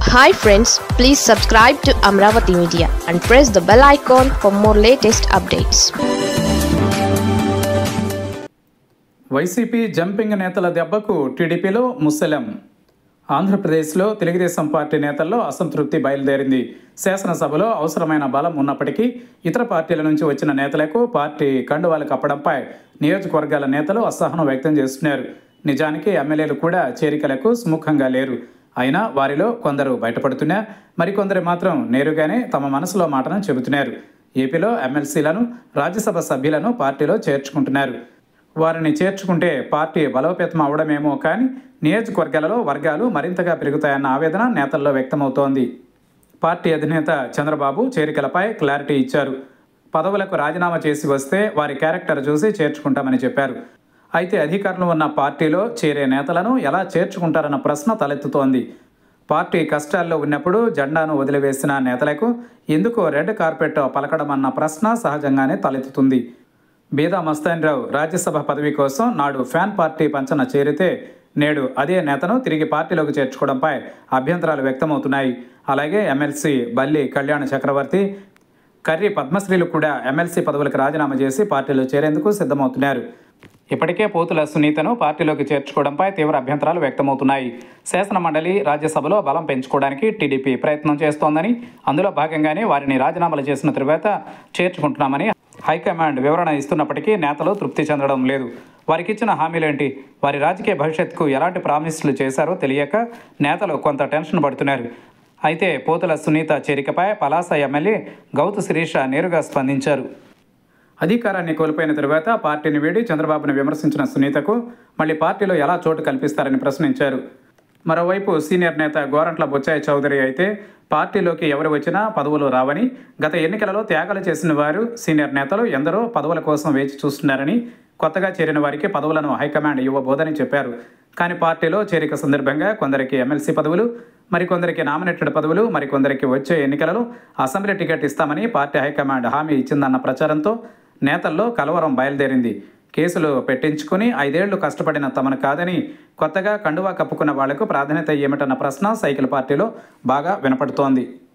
hi friends please subscribe to Amaravati media and press the bell icon for more latest updates YCP jumping నేతల దెబ్బకు టీడీపీలో ముసలం ఆంధ్రప్రదేశ్లో Telugu Desam party నేతల్లో అసంతృప్తి బయలుదేరింది శాసనసభలో అవసరమైన బలం ఉన్నప్పటికీ ఇతర పార్టీల నుంచి వచ్చిన నేతలకు పార్టీ కండువాలు కప్పడంపై నియోజకవర్గాల నేతలు అసహనం వ్యక్తం చేస్తున్నారు నిజానికి ఎమ్మెల్యేలు కూడా చేరికలకు సుముఖంగా లేరు అయినా వారిలో కొందరు బయటపడుతున్నా మరికొందరు మాత్రం నేరుగానే తమ మనసులో మాటను చెబుతున్నారు ఏపీలో ఎమ్మెల్సీలను రాజ్యసభ సభ్యులను పార్టీలో చేర్చుకుంటున్నారు వారిని చేర్చుకుంటే పార్టీ బలోపేతం అవడమేమో కానీ నియోజకవర్గాలలో వర్గాలు మరింతగా పెరుగుతాయన్న ఆవేదన నేతల్లో వ్యక్తమవుతోంది పార్టీ అధినేత చంద్రబాబు చేరికలపై క్లారిటీ ఇచ్చారు పదవులకు రాజీనామా చేసి వస్తే వారి క్యారెక్టర్ చూసి చేర్చుకుంటామని చెప్పారు అయితే అధికారంలో ఉన్న పార్టీలో చేరే నేతలను ఎలా చేర్చుకుంటారన్న ప్రశ్న తలెత్తుతోంది పార్టీ కష్టాల్లో ఉన్నప్పుడు జెండాను వదిలివేసిన నేతలకు ఎందుకు రెడ్ కార్పెట్ పలకడం అన్న ప్రశ్న సహజంగానే తలెత్తుతుంది బీదా మస్తాన్రావు రాజ్యసభ పదవి కోసం నాడు ఫ్యాన్ పార్టీ పంచన చేరితే నేడు అదే నేతను తిరిగి పార్టీలోకి చేర్చుకోవడంపై అభ్యంతరాలు వ్యక్తమవుతున్నాయి అలాగే ఎమ్మెల్సీ బల్లి కళ్యాణ చక్రవర్తి కర్రీ పద్మశ్రీలు కూడా ఎమ్మెల్సీ పదవులకు రాజీనామా చేసి పార్టీలో చేరేందుకు సిద్ధమవుతున్నారు ఇప్పటికే పోతుల సునీతను పార్టీలోకి చేర్చుకోవడంపై తీవ్ర అభ్యంతరాలు వ్యక్తమవుతున్నాయి శాసన మండలి రాజ్యసభలో బలం పెంచుకోవడానికి టీడీపీ ప్రయత్నం చేస్తోందని అందులో భాగంగానే వారిని రాజీనామాలు చేసిన తరువాత చేర్చుకుంటున్నామని హైకమాండ్ వివరణ ఇస్తున్నప్పటికీ నేతలు తృప్తి చెందడం లేదు వారికి ఇచ్చిన హామీలేంటి వారి రాజకీయ భవిష్యత్తుకు ఎలాంటి ప్రామిస్లు చేశారో తెలియక నేతలు కొంత టెన్షన్ పడుతున్నారు అయితే పోతుల సునీత చేరికపై పలాస ఎమ్మెల్యే గౌతు శిరీష నేరుగా స్పందించారు అధికారాన్ని కోల్పోయిన తరువాత పార్టీని వీడి చంద్రబాబును విమర్శించిన సునీతకు మళ్ళీ పార్టీలో ఎలా చోటు కల్పిస్తారని ప్రశ్నించారు మరోవైపు సీనియర్ నేత గోరంట్ల బొచ్చాయి చౌదరి అయితే పార్టీలోకి ఎవరు వచ్చినా పదవులు రావని గత ఎన్నికలలో త్యాగాలు చేసిన వారు సీనియర్ నేతలు ఎందరో పదవుల కోసం వేచి చూస్తున్నారని కొత్తగా చేరిన వారికి పదవులను హైకమాండ్ ఇవ్వబోదని చెప్పారు కానీ పార్టీలో చేరిక సందర్భంగా కొందరికి ఎమ్మెల్సీ పదవులు మరికొందరికి నామినేటెడ్ పదవులు మరికొందరికి వచ్చే ఎన్నికలలో అసెంబ్లీ టికెట్ ఇస్తామని పార్టీ హైకమాండ్ హామీ ఇచ్చిందన్న ప్రచారంతో నేతల్లో కలవరం బయలుదేరింది కేసులు పెట్టించుకుని ఐదేళ్లు కష్టపడిన తమను కాదని కొత్తగా కండువా కప్పుకున్న వాళ్లకు ప్రాధాన్యత ఏమిటన్న ప్రశ్న సైకిల్ పార్టీలో బాగా వినపడుతోంది